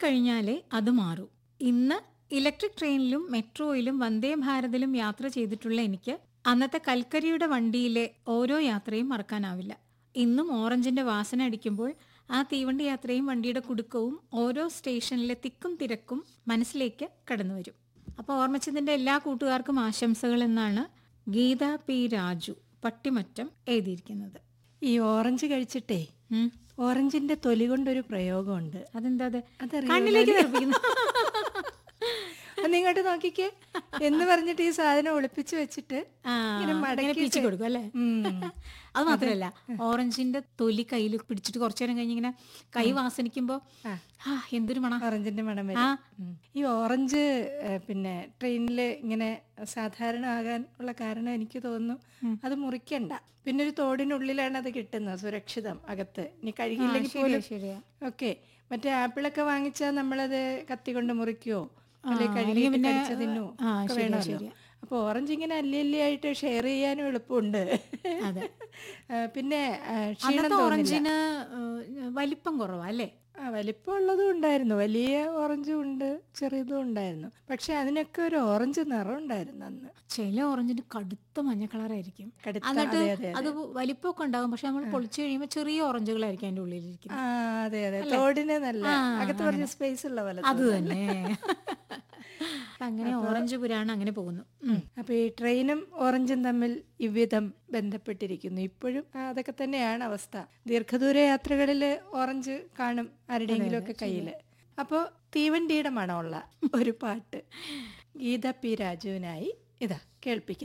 കഴിഞ്ഞാലേ അത് മാറൂ ഇന്ന് ഇലക്ട്രിക് ട്രെയിനിലും മെട്രോയിലും വന്ദേ ഭാരതിലും യാത്ര ചെയ്തിട്ടുള്ള എനിക്ക് അന്നത്തെ കൽക്കരിയുടെ വണ്ടിയിലെ ഓരോ യാത്രയും മറക്കാനാവില്ല ഇന്നും ഓറഞ്ചിന്റെ വാസന അടിക്കുമ്പോൾ ആ തീവണ്ടി യാത്രയും വണ്ടിയുടെ കുടുക്കവും ഓരോ സ്റ്റേഷനിലെ തിക്കും തിരക്കും മനസ്സിലേക്ക് കടന്നു വരും അപ്പോൾ ഓർമ്മച്ചതിന്റെ എല്ലാ കൂട്ടുകാർക്കും ആശംസകൾ എന്നാണ് ഗീത പി രാജു പട്ടിമറ്റം എഴുതിയിരിക്കുന്നത് ഈ ഓറഞ്ച് കഴിച്ചിട്ടേ ഉം. ഓറഞ്ചിന്റെ തൊലി കൊണ്ടൊരു പ്രയോഗമുണ്ട് അതെന്താ അത് അതറിയോ കണ്ണിലേക്ക് തെറിപ്പിക്കുന്നു ഒന്ന് ഇങ്ങോട്ട് നോക്കിക്കേ എന്ന് പറഞ്ഞിട്ട് ഈ സാധനം ഒളിപ്പിച്ച് വെച്ചിട്ട് ആ, ഇങ്ങനെ ഇങ്ങനെ മടക്കി പിച്ചി കൊടുക്കും അല്ലേ ഉം. അത് മാത്രല്ല ഓറഞ്ചിന്റെ തൊലി കയ്യിൽ പിടിച്ചിട്ട് കുറച്ചു നേരം കഴിഞ്ഞ് ഇങ്ങനെ കൈ വാസനിക്കുമ്പോ ആ എന്തൊരു മണ ഓറഞ്ചിന്റെ മണം ആ. വരും ഉം. ഈ ഓറഞ്ച് ഏഹ്, പിന്നെ ട്രെയിനിൽ ഇങ്ങനെ സാധാരണ ആകാൻ ഉള്ള കാരണം എനിക്ക് തോന്നുന്നു അത് മുറിക്കണ്ട പിന്നെ ഒരു തോടിനുള്ളിലാണ് അത് കിട്ടുന്നത് സുരക്ഷിതം അകത്ത് ഇനി കഴുകിയില്ലെങ്കിൽ പോലും ശരിയാ ഓക്കെ മറ്റേ ആപ്പിളൊക്കെ വാങ്ങിച്ചാൽ നമ്മളത് കത്തി കൊണ്ട് മുറിക്കുവോ അല്ലെങ്കിൽ ആ, കഴുകി അല്ലെങ്കിൽ പിന്നെ, കടിച്ച് തിന്നോ ആ, ഒക്കെ ശരിയാ, വേണമല്ലോ ശരിയാ. അപ്പോൾ ഓറഞ്ച് ഇങ്ങനെ അല്ലി അല്ലി ആയിട്ട് ഷെയർ ചെയ്യാനും എളുപ്പമുണ്ട് അതെ. ആ, പിന്നെ ആ, ക്ഷീണം അന്നത്തെ തോന്നില്ല ഓറഞ്ചിന് ഏഹ്, വലിപ്പം കുറവാ അല്ലേ ആ വലിപ്പമുള്ളതും ഉണ്ടായിരുന്നു വലിയ ഓറഞ്ചും ഉണ്ട് ചെറിയതും ഉണ്ടായിരുന്നു പക്ഷെ അതിനൊക്കെ ഒരു ഓറഞ്ച് നിറം ഉണ്ടായിരുന്നു അന്ന് ചില ഓറഞ്ചിന് കടുത്ത മഞ്ഞ കളറായിരിക്കും കടുത്ത എന്നിട്ട് അതെ അതെ അത് വലിപ്പമൊക്കെ ഉണ്ടാകും പക്ഷെ നമ്മൾ പൊളിച്ചു കഴിയുമ്പോൾ ചെറിയ ഓറഞ്ചുകളായിരിക്കും അതിന്റെ ഉള്ളിലിരിക്കുന്നത് ആ അതെ അതെ തോടിന് നല്ല ആ, അകത്ത് കുറച്ച് സ്പേസ് ഉള്ള പോലെ അത് തോന്നും. തന്നെ അങ്ങനെ ഓറഞ്ച് പുരാണം അങ്ങനെ പോകുന്നു ഉം. അപ്പൊ ഈ ട്രെയിനും ഓറഞ്ചും തമ്മിൽ ഇவ்விധം ബന്ധപ്പെട്ടിരിക്കുന്നു ഇപ്പോഴും ആ, അതൊക്കെ തന്നെയാണ് അവസ്ഥ ദീർഘദൂര യാത്രകളിൽ ഓറഞ്ച് കാണും ആരുടെയെങ്കിലും ഒക്കെ കയ്യില് അപ്പോൾ തീവണ്ടിയുടെ മണമുള്ള ഒരു പാട്ട് ഗീത പി രാജുവിനായി ഇതാ കേൾപ്പിക്കുന്നു